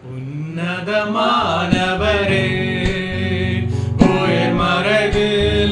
உன்னதமானவரே உயர் மறைவில்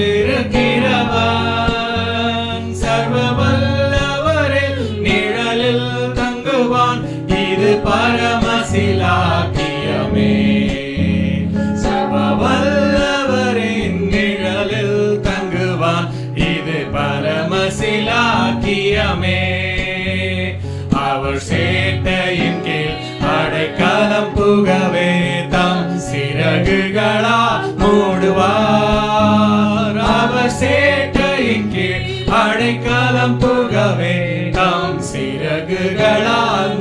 இருக்கிறவன் சர்வ வல்லவரே நிழலில் தங்குவான் இது பரமசிலாக்கியமே சர்வ வல்லவரின் நிழலில் தங்குவான் இது பரமசிலாக்கியமே அவர் சேட்டையின் கீழ் அடைக்கலம் புகவே தம் சிறகுகளா மூடுவார் அவர் சேட்டையின் கீழ் அடைக்கலம் புகவே தம் சிறகுகளால்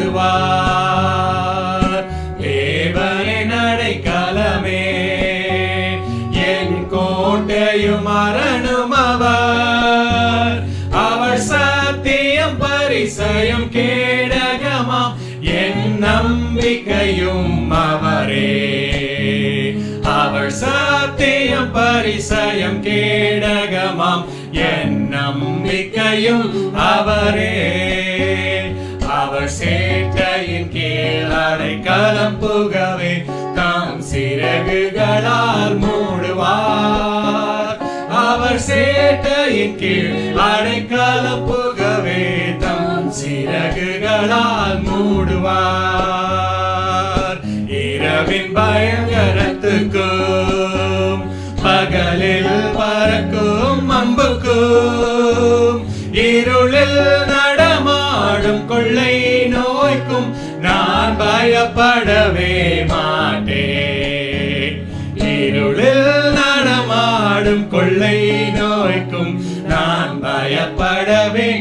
மூடுவார் தேவனின் அடைக்கலமே என் கோட்டையும் அரணும் அவர் அவர் சத்தியம் பரிசயம் கேடகமாம் என் நம்பிக்கையும் அவரே அவர் சத்தியம் பரிசயம் கேடகமாம் என் நம்பிக்கையும் அவரே அவர் சேட்டையின் கீழ் அடைக்கலம் புகவே தாம் சிறகுகளால் மூடுவார் அவர் சேட்டையின் கீழ் அடைக்கலம் புகவே தம் சிறகுகளால் மூடுவார் இரவின் பயங்கரத்துக்கும் பகலில் பறக்கும் அம்புக்கும் இருளில் நடமாடும் கொள்ளை நோய்க்கும் நான் பயப்படவே மாட்டேன் இருளில் நடமாடும் கொள்ளை நோய்க்கும் நான் பயப்படவே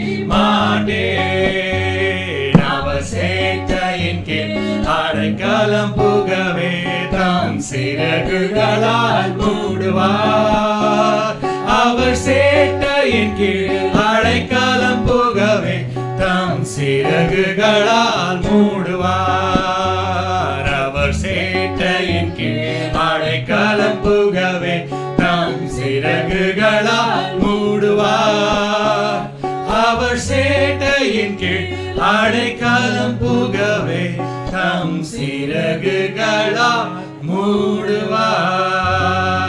மாட்டேன் அவர் சேட்டையின் கீழ் அடைக்கலம் புகவே தாம் சிறகுகளால் மூடுவார் அவர் சேட்டையின் கீழ் அடைக்கலம் புகவே தாம் சிறகுகளால் மூடுவார் அவர் சேட்டையின் கீழ் அடைக்கலம் புகவே தாம் சிறகுகளால் மூடுவார் அவர் சேட்டையின் கீழ் அடைக்கலம் புகவே தம் சிறகுகளால் மூடுவார்